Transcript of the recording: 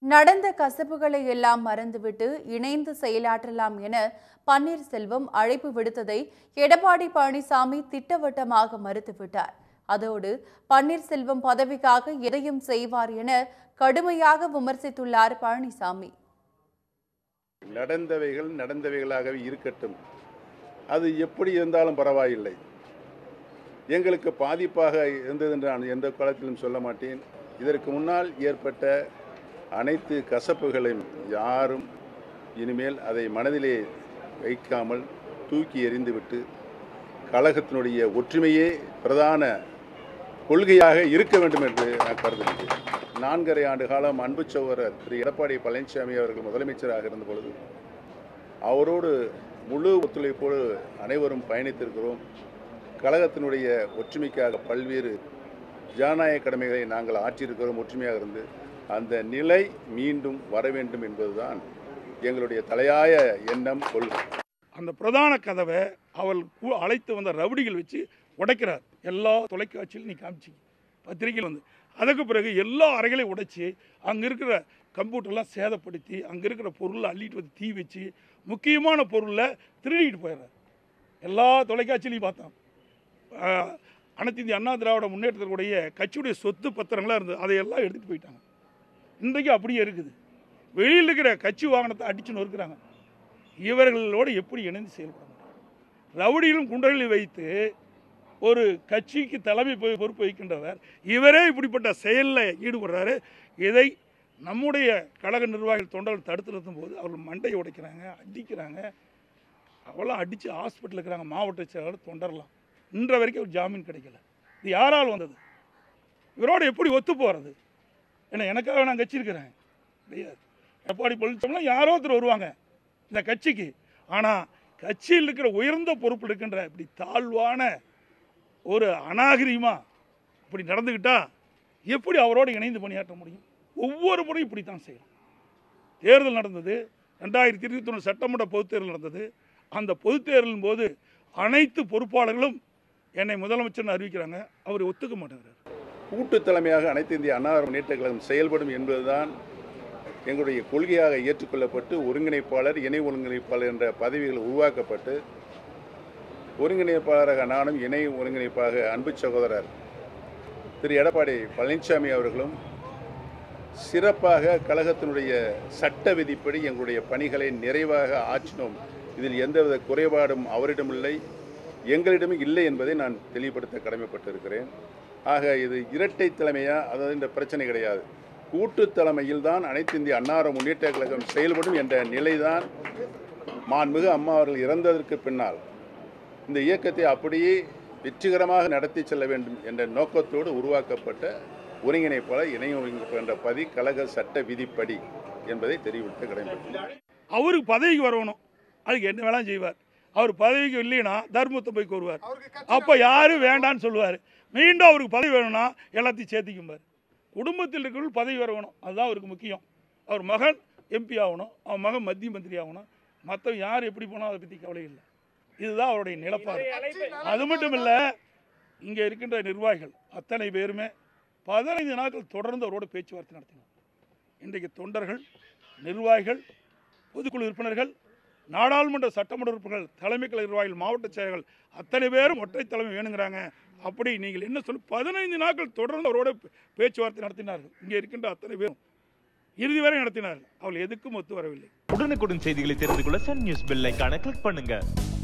நடந்த கசப்புகளை எல்லாம் மறந்துவிட்டு இணைந்து செயலாற்றலாம் என பன்னீர்செல்வம் அழைப்பு விடுத்ததை எடப்பாடி பழனிசாமி திட்டவட்டமாக மறுத்துவிட்டார் அதோடு பன்னீர்செல்வம் பதவிக்காக எதையும் செய்வார் என கடுமையாக விமர்சித்துள்ளார் பழனிசாமி நடந்தவைகள் நடந்தவைகளாகவே இருக்கட்டும் அது எப்படி இருந்தாலும் பரவாயில்லை எங்களுக்கு பாதிப்பாக இருந்தது என்று நான் எந்த காலத்திலும் சொல்ல மாட்டேன் இதற்கு முன்னால் ஏற்பட்ட அனைத்து கசப்புகளையும் யாரும் இனிமேல் அதை மனதிலே வைக்காமல் தூக்கி எறிந்துவிட்டு கழகத்தினுடைய ஒற்றுமையே பிரதான கொள்கையாக இருக்க வேண்டும் என்று நான் கருதுகிறேன் நான்கரை ஆண்டு காலம் அன்பு சகோதரர் திரு எடப்பாடி பழனிசாமி அவர்கள் முதலமைச்சராக இருந்த பொழுது அவரோடு முழு ஒத்துழைப்போடு அனைவரும் பயணித்திருக்கிறோம் கழகத்தினுடைய ஒற்றுமைக்காக பல்வேறு ஜனநாயக கடமைகளை நாங்கள் ஆற்றியிருக்கிறோம் ஒற்றுமையாக இருந்து அந்த நிலை மீண்டும் வர வேண்டும் என்பதுதான் எங்களுடைய தலையாய எண்ணம் கொள்கை அந்த பிரதான கதவை அவள் கு- அழைத்து வந்த ரவுடிகள் வச்சு உடைக்கிறார் எல்லா தொலைக்காட்சியிலும் நீ காமிச்சி பத்திரிகையில் வந்து அதுக்கு பிறகு எல்லா அறைகளையும் உடைச்சி அங்கே இருக்கிற கம்ப்யூட்டர்லாம் சேதப்படுத்தி அங்கே இருக்கிற பொருளை அள்ளிட்டு வந்து தீ வச்சு முக்கியமான பொருளை திருடிட்டு போயிடுறார் எல்லா தொலைக்காட்சியிலையும் பார்த்தோம் ஆஹ், அனைத்து இந்திய அண்ணா திராவிட முன்னேற்றத்தினுடைய கட்சியுடைய சொத்து பத்திரங்களாக இருந்தது அதையெல்லாம் எடுத்துகிட்டு போயிட்டாங்க இன்றைக்கு அப்படியே இருக்குது வெளியில் இருக்கிற கட்சி வாகனத்தை அடிச்சு நொறுக்கிறாங்க இவர்களோடு எப்படி இணைந்து செயல்பட முடியும் ரவுடிகளும் குண்டர்களை வைத்து ஒரு கட்சிக்கு தலைமை பொ- பொறுப்பு வகிக்கின்றவர் இவரே இப்படிப்பட்ட செயலில் ஈடுபடுறாரு இதை நம்முடைய கழக நிர்வாகிகள் தொண்டர்கள் தடுத்து நிறுத்தும் போது அவர்கள் மண்டையை உடைக்கிறாங்க அடிக்கிறாங்க அவெல்லாம் அடித்து ஹாஸ்பிட்டல் இருக்கிறாங்க மாவட்ட செயலாளர் தொண்டர்லாம் இன்ற வரைக்கும் ஒரு ஜாமீன் கிடைக்கல இது யாரால் வந்தது இவரோட எப்படி ஒத்து போகிறது ஏன்னா எனக்காக நான் கட்சி இருக்கிறேன் கிடையாது எடப்பாடி பழனிசாமிலாம் யாரோ ஒருத்தர் வருவாங்க இந்த கட்சிக்கு ஆனால் கட்சியில் இருக்கிற உயர்ந்த பொறுப்பில் இருக்கின்ற இப்படி தாழ்வான ஒரு அநாகரிகமா இப்படி நடந்துக்கிட்டா எப்படி அவரோடு இணைந்து பணியாற்ற முடியும் ஒவ்வொரு முறையும் இப்படி தான் செய்யணும் தேர்தல் நடந்தது ரெண்டாயிரத்தி இருபத்தி ஒன்று சட்டமன்ற பொதுத் தேர்தல் நடந்தது அந்த பொதுத் தேர்தலின் போது அனைத்து பொறுப்பாளர்களும் என்னை முதலமைச்சர்னு அறிவிக்கிறாங்க அவர் ஒத்துக்க மாட்டேங்கிறார் கூட்டு தலைமையாக அனைத்து இந்திய அண்ணா முன்னேற்ற கழகம் செயல்படும் என்பதுதான் எங்களுடைய கொள்கையாக ஏற்றுக்கொள்ளப்பட்டு ஒருங்கிணைப்பாளர் இணை ஒருங்கிணைப்பாளர் என்ற பதவிகள் உருவாக்கப்பட்டு ஒருங்கிணைப்பாளராக நானும் இணை ஒருங்கிணைப்பாக அன்பு சகோதரர் திரு எடப்பாடி பழனிசாமி அவர்களும் சிறப்பாக கழகத்தினுடைய சட்ட விதிப்படி எங்களுடைய பணிகளை நிறைவாக ஆற்றினோம் இதில் எந்தவித குறைபாடும் அவரிடமில்லை எங்களிடமும் இல்லை என்பதை நான் தெளிவுபடுத்த கடமைப்பட்டிருக்கிறேன் ஆக இது இரட்டை தலைமையா அதாவது இந்த பிரச்சனை கிடையாது கூட்டு தலைமையில் தான் அனைத்து இந்திய அன்னார முன்னேற்ற கழகம் செயல்படும் என்ற நிலைதான் மாண்புமிகு அம்மா அவர்கள் இறந்ததற்கு பின்னால் இந்த இயக்கத்தை அப்படியே வெற்றிகரமாக நடத்தி செல்ல வேண்டும் என்ற நோக்கத்தோடு உருவாக்கப்பட்ட ஒருங்கிணைப்பாளர் இணை ஒருங்கிணைப்பு என்ற பதி கழக சட்ட விதிப்படி என்பதை தெரிவித்த கடமைப்பட்டேன் அவருக்கு பதவிக்கு வரணும் அதுக்கு என்ன வேணாலும் செய்வார் அவர் பதவிக்கு இல்லைன்னா தர்மத்தை போய் கோருவார் அப்போ யாரும் வேண்டான்னு சொல்லுவார் மீண்டும் அவருக்கு பதவி வேணும்னா எல்லாத்தையும் சேர்த்திக்கும்பார் குடும்பத்தில் இருக்கிறவர்கள் பதவி வர வேணும் அதுதான் அவருக்கு முக்கியம் அவர் மகன் எம்பி ஆகணும் அவன் மகன் மத்திய மந்திரி ஆகணும் மற்றவங்க யார் எப்படி போனால் அதை பற்றி கவலை இல்லை இதுதான் அவருடைய நிலப்பாடு அது மட்டும் இல்லை இங்கே இருக்கின்ற நிர்வாகிகள் அத்தனை பேருமே பதினைந்து நாட்கள் தொடர்ந்து அவரோட பேச்சுவார்த்தை நடத்தினோம் இன்றைக்கு தொண்டர்கள் நிர்வாகிகள் பொதுக்குழு உறுப்பினர்கள் நாடாளுமன்ற சட்டமன்ற உறுப்பினர்கள் தலைமை கழக நிர்வாகிகள் மாவட்ட செயலர்கள் அத்தனை பேரும் ஒற்றை தலைமை வேணுங்கிறாங்க அப்படி நீங்கள் என்ன சொல்லி பதினைந்து நாட்கள் தொடர்ந்து அவரோட பே- பேச்சுவார்த்தை நடத்தினார்கள் இங்கே இருக்கின்ற அத்தனை பேரும் இறுதி வரை நடத்தினார்கள் அவள் எதுக்கும் ஒத்து வரவில்லை உடனுக்குடன் செய்திகளை தெரிந்து கொள்ள சன் நியூஸ் பெல் ஐகானை கிளிக் பண்ணுங்க